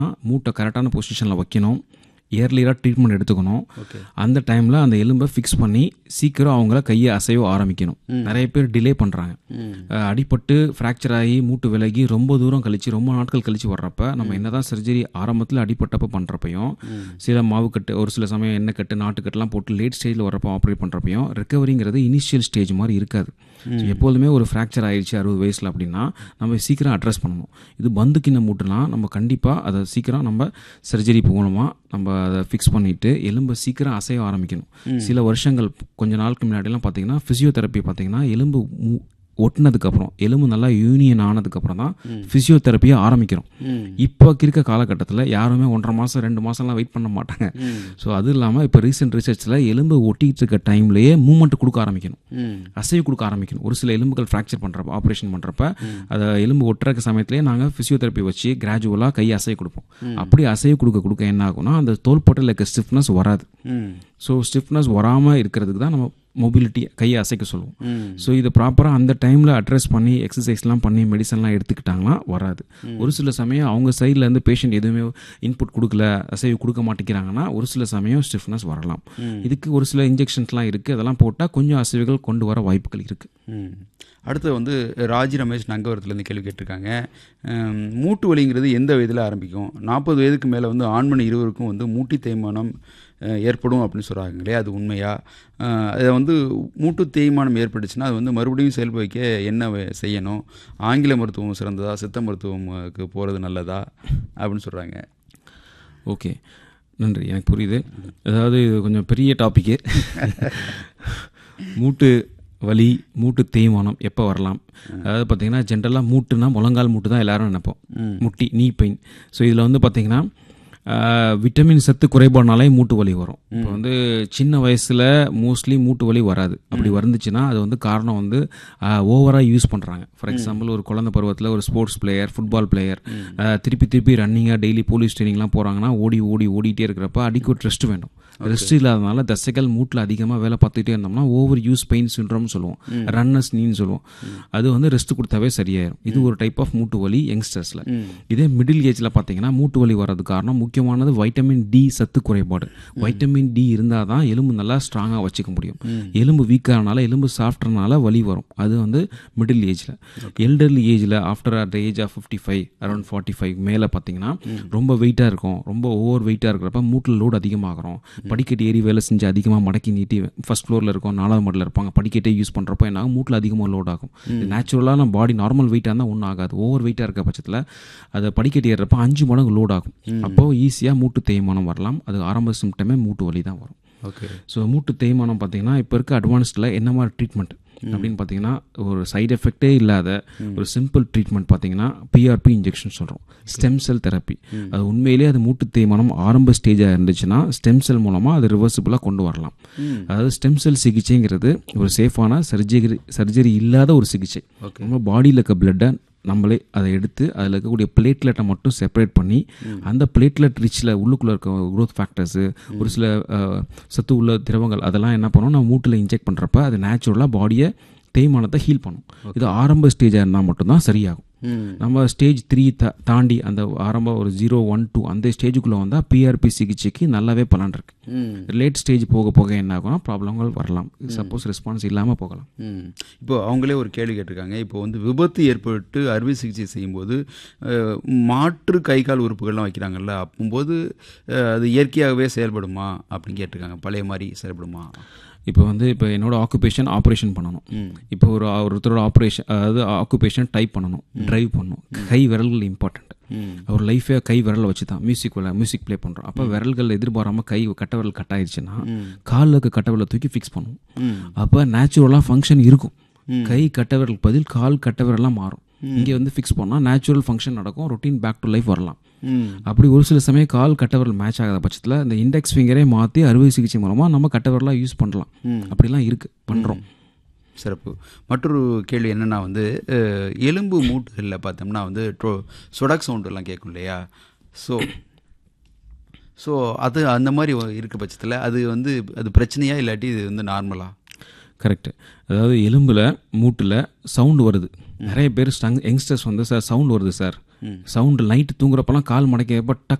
மூட்டை கரெக்டான பொசிஷனில் வைக்கணும் இயர்லியராக ட்ரீட்மெண்ட் எடுத்துக்கணும் ஓகே அந்த டைமில் அந்த எலும்பை ஃபிக்ஸ் பண்ணி சீக்கிரம் அவங்கள கையை அசைவ ஆரம்பிக்கணும் நிறைய பேர் டிலே பண்ணுறாங்க ம் அடிபட்டு ஃப்ராக்சர் ஆகி மூட்டு விலகி ரொம்ப தூரம் கழிச்சு ரொம்ப நாட்கள் கழிச்சு வர்றப்ப நம்ம என்னதான் சர்ஜரி ஆரம்பத்தில் அடிபட்டப்ப பண்ணுறப்பையும் சில மாவு கட்டு ஒரு சில சமயம் எண்ணெய் கட்டு நாட்டுக்கட்டுலாம் போட்டு லேட் ஸ்டேஜில் வரப்போ ஆப்ரேட் பண்ணுறப்பையும் ரெக்கவரிங்கிறது இனிஷியல் ஸ்டேஜ் மாதிரி இருக்காது So, எப்போதுமே ஒரு ஃப்ராக்சர் ஆயிடுச்சு அறுபது வயசில் அப்படின்னா நம்ம சீக்கிரம் அட்ரஸ் பண்ணணும் இது பந்து கிண்ண மூட்டுனா நம்ம கண்டிப்பாக அதை சீக்கிரம் நம்ம சர்ஜரி மூலமாக நம்ம அதை ஃபிக்ஸ் பண்ணிவிட்டு எலும்பை சீக்கிரம் அசைய ஆரம்பிக்கணும் சில வருஷங்கள் கொஞ்ச நாளுக்கு முன்னாடிலாம் பார்த்தீங்கன்னா ஃபிசியோதெரப்பி பார்த்தீங்கன்னா எலும்பு மு- ஒட்டுனதுக்கப்புறம் எலும்பு நல்லா யூனியன் ஆனதுக்கப்புறம் தான் ஃபிசியோதெரப்பியை ஆரம்பிக்கிறோம் ம் இப்போ இருக்க காலகட்டத்தில் யாருமே ஒன்றரை மாதம் ரெண்டு மாதம்லாம் வெயிட் பண்ண மாட்டாங்க ம் ஸோ அது இல்லாமல் இப்போ ரீசெண்ட் ரிசர்ச்சில் எலும்பு ஒட்டிகிட்டு இருக்க டைம்லேயே மூமெண்ட் கொடுக்க ஆரம்பிக்கணும் ம் அசைவு கொடுக்க ஆரம்பிக்கணும் ஒரு சில எலும்புகள் ஃப்ராக்சர் பண்ணுறப்ப ஆப்ரேஷன் பண்ணுறப்ப அதை எலும்பு ஒட்டுற சமயத்திலே நாங்கள் ஃபிசியோதெரப்பி வச்சு கிராஜுவலாக கை அசைவு கொடுப்போம் அப்படி அசைவு கொடுக்க கொடுக்க என்ன ஆகும்னா அந்த தோள்பட்டையில் இருக்க ஸ்டிஃப்னஸ் வராது ம் ஸோ ஸ்டிஃப்னஸ் வராமல் இருக்கிறதுக்கு தான் நம்ம மொபிலிட்டி கையை அசைக்க சொல்லுவோம் ம் ஸோ இதை ப்ராப்பராக அந்த டைமில் அட்ரஸ் பண்ணி எக்ஸசைஸ்லாம் பண்ணி மெடிசன்லாம் எடுத்துக்கிட்டாங்கன்னா வராது ஒரு சில சமயம் அவங்க சைடில் இருந்து பேஷண்ட் எதுவுமே இன்புட் கொடுக்கல அசைவு கொடுக்க மாட்டேங்கிறாங்கன்னா ஒரு சில சமயம் ஸ்டிஃப்னஸ் வரலாம் இதுக்கு ஒரு சில இன்ஜெக்ஷன்ஸ்லாம் இருக்குது அதெல்லாம் போட்டால் கொஞ்சம் அசைவுகள் கொண்டு வர வாய்ப்புகள் இருக்குது ம் அடுத்து வந்து ராஜி ரமேஷ் நங்கவரத்துலேருந்து கேள்வி கேட்டிருக்காங்க ஹம், மூட்டு வலிங்கிறது எந்த வயதில் ஆரம்பிக்கும் நாற்பது வயதுக்கு மேலே வந்து ஆண்மணி இருவருக்கும் வந்து மூட்டி தேய்மானம் அஹ், ஏற்படும் அப்படின்னு சொல்கிறாங்களே அது உண்மையா அஹ், அதை வந்து மூட்டு தேய்மானம் ஏற்பட்டுச்சுன்னா அது வந்து மறுபடியும் செயல்ப வைக்க என்ன வே- செய்யணும் ஆங்கில மருத்துவம் சிறந்ததா சித்த மருத்துவமுக்கு போகிறது நல்லதா அப்படின்னு சொல்கிறாங்க ஓகே நன்றி எனக்கு புரியுது அதாவது இது கொஞ்சம் பெரிய டாப்பிக்கு மூட்டு வலி மூட்டு தேய்மானம் எப்போ வரலாம் அதாவது பார்த்தீங்கன்னா ஜென்ரலாக மூட்டுனா முழங்கால் மூட்டு தான் எல்லாரும் நினைப்போம் முட்டி நீ பெயின் ஸோ இதில் வந்து பார்த்தீங்கன்னா ஆஹ், விட்டமின் சத்து குறைபாடுனாலே மூட்டு வலி வரும் இப்போ வந்து சின்ன வயசில் மோஸ்ட்லி மூட்டு வலி வராது அப்படி வந்துச்சுன்னா அது வந்து காரணம் வந்து ஓவராக யூஸ் பண்ணுறாங்க ஃபார் எக்ஸாம்பிள் ஒரு குழந்தை பருவத்தில் ஒரு ஸ்போர்ட்ஸ் பிளேயர் ஃபுட்பால் பிளேயர் திருப்பி திருப்பி ரன்னிங்காக டெய்லி போலீஸ் ட்ரைனிங்லாம் போகிறாங்கன்னா ஓடி ஓடி ஓடிட்டே இருக்கிறப்ப அடிக்கடி ரெஸ்ட் வேணும் ரெஸ்ட் இல்லாதனால தசைகள் மூட்டில் அதிகமாக வேலை பார்த்துக்கிட்டே இருந்தோம்னா ஓவர் யூஸ் பெயின் சின்ட்ரோம்னு சொல்லுவோம் ரன்னர்ஸ் நீன்னு சொல்லுவோம் அது வந்து ரெஸ்ட் கொடுத்தாவே சரியாயிரும் இது ஒரு டைப் ஆஃப் மூட்டு வலி யங்ஸ்டர்ஸில் இதே மிடில் ஏஜில் பார்த்தீங்கன்னா மூட்டு வலி வர்றது காரணம் முக்கியமானது வைட்டமின் டி சத்து குறைபாடு வைட்டமின் டி இருந்தால் தான் எலும்பு நல்லா ஸ்ட்ராங்காக வச்சுக்க முடியும் எலும்பு வீக்கானால எலும்பு சாஃப்ட்னால வலி வரும் அது வந்து மிடில் ஏஜில் எல்டர்லி ஏஜில் after at age of fifty five around forty five மேலே பார்த்தீங்கன்னா ரொம்ப வெயிட்டாக இருக்கும் ரொம்ப ஓவர் வெயிட்டாக இருக்கிறப்ப மூட்டில் லோடு அதிகமாகிறோம் படிக்கட்டு ஏறி வேலை செஞ்சு அதிகமாக மடக்கி நீட்டி ஃபர்ஸ்ட் ஃப்ளோரில் இருக்கும் நாலாவது மாடலில் இருப்பாங்க படிக்கட்டே யூஸ் பண்ணுறப்போ என்ன ஆகும் மூட்டில் அதிகமாக லோட் ஆகும் நேச்சுரலாக நம்ம பாடி நார்மல் வெயிட்டாக இருந்தால் ஒன்றும் ஆகாது ஓவர் வெயிட்டாக இருக்க பட்சத்தில் அதை படிக்கட்டு ஏறுறப்ப அஞ்சு மடங்கு லோட் ஆகும் அப்போ ஈஸியாக மூட்டு தேய்மானம் வரலாம் அது ஆரம்ப சிம்டமே மூட்டு வலி தான் வரும் ஓகே ஸோ மூட்டு தேய்மானம் பார்த்தீங்கன்னா இப்போ இருக்க அட்வான்ஸ்டில் என்ன மாதிரி ட்ரீட்மெண்ட் அப்படின்னு பார்த்தீங்கன்னா ஒரு சைடு எஃபெக்டே இல்லாத ஒரு சிம்பிள் ட்ரீட்மெண்ட் பார்த்தீங்கன்னா பிஆர்பி இன்ஜெக்ஷன் சொல்கிறோம் ஸ்டெம் செல் தெரப்பி அது உண்மையிலேயே அது மூட்டு தேய்மானம் ஆரம்ப ஸ்டேஜாக இருந்துச்சுன்னா ஸ்டெம் செல் மூலமாக அது ரிவர்சிபிளாக கொண்டு வரலாம் அதாவது ஸ்டெம் செல் சிகிச்சைங்கிறது ஒரு சேஃபான சர்ஜரி சர்ஜரி இல்லாத ஒரு சிகிச்சை நம்ம பாடியில் இருக்க பிளட்டை நம்மளே அதை எடுத்து அதில் இருக்கக்கூடிய பிளேட்லெட்டை மட்டும் செப்பரேட் பண்ணி அந்த பிளேட்லெட் ரிச்சில் உள்ளுக்குள்ளே இருக்க growth ஃபேக்டர்ஸு ஒரு சில அஹ், சத்து உள்ள திரவங்கள் அதெல்லாம் என்ன பண்ணோம் நம்ம மூட்டில் இன்ஜெக்ட் பண்ணுறப்ப அது நேச்சுரலாக பாடியை தேய்மானத்தை ஹீல் பண்ணும் இது ஆரம்ப ஸ்டேஜாக இருந்தால் மட்டும்தான் சரியாகும் ம் நம்ம ஸ்டேஜ் த்ரீ த தாண்டி அந்த ஆரம்ப ஒரு ஜீரோ ஒன் டூ அந்த ஸ்டேஜுக்குள்ளே வந்தால் பிஆர்பி சிகிச்சைக்கு நல்லாவே பலன் இருக்கு ம் லேட் ஸ்டேஜ் போக போக என்ன ஆகும்னா ப்ராப்ளங்கள் வரலாம் சப்போஸ் ரெஸ்பான்ஸ் இல்லாமல் போகலாம் ம் இப்போ அவங்களே ஒரு கேள்வி கேட்டிருக்காங்க இப்போ வந்து விபத்து ஏற்பட்டு அறுவை சிகிச்சை செய்யும்போது அஹ், மாற்று கை கால் உறுப்புகள்லாம் வைக்கிறாங்கல்ல அப்போது அஹ், அது இயற்கையாகவே செயல்படுமா அப்படின்னு கேட்டிருக்காங்க பழைய மாதிரி செயல்படுமா இப்போ வந்து இப்போ என்னோட ஆக்குபேஷன் ஆப்ரேஷன் பண்ணணும் இப்போ ஒரு ஒருத்தரோட ஆப்ரேஷன் அதாவது ஆக்குபேஷன் டைப் பண்ணணும் டிரைவ் பண்ணணும் கை விரல்கள் இம்பார்ட்டண்ட் ம் அவர் லைஃபே கை விரலை வச்சு தான் மியூசிக் மியூசிக் ப்ளே பண்ணுறோம் அப்போ விரல்கள் எதிர்பாராமல் கை கட்ட விரல் கட் ஆயிடுச்சுன்னா காலில் இருக்க கட்ட விரலை தூக்கி ஃபிக்ஸ் பண்ணுவோம் ம் அப்போ நேச்சுரலாக ஃபங்க்ஷன் இருக்கும் கை கட்ட விரல் பதில் கால் கட்ட விரலாம் மாறும் இங்கே வந்து ஃபிக்ஸ் பண்ணால் நேச்சுரல் ஃபங்க்ஷன் நடக்கும் ரொட்டீன் பேக் டு லைஃப் வரலாம் ம் அப்படி ஒரு சில சமயம் கால் கட்டவரல் மேட்ச் ஆகாத பட்சத்தில் இந்த இண்டெக்ஸ் ஃபிங்கரே மாற்றி அறுவை சிகிச்சை மூலமாக நம்ம கட்டவரலாக யூஸ் பண்ணலாம் அப்படிலாம் இருக்குது பண்ணுறோம் சிறப்பு மற்றொரு கேள்வி என்னென்னா வந்து அஹ், எலும்பு மூட்டுகளில் பார்த்தோம்னா வந்து ட்ரோ சொடக் சவுண்டெல்லாம் கேட்கும் இல்லையா ஸோ ஸோ அது அந்த மாதிரி இருக்க பட்சத்தில் அது வந்து அது பிரச்சனையா இல்லாட்டி இது வந்து நார்மலா கரெக்ட் அதாவது எலும்பில் மூட்டில் சவுண்டு வருது நிறைய பேர் ஸ்டங் யங்ஸ்டர்ஸ் வந்து சார் சவுண்ட் வருது சார் சவுண்டு நைட்டு தூங்குறப்பெல்லாம் கால் மடக்கிறப்ப டக்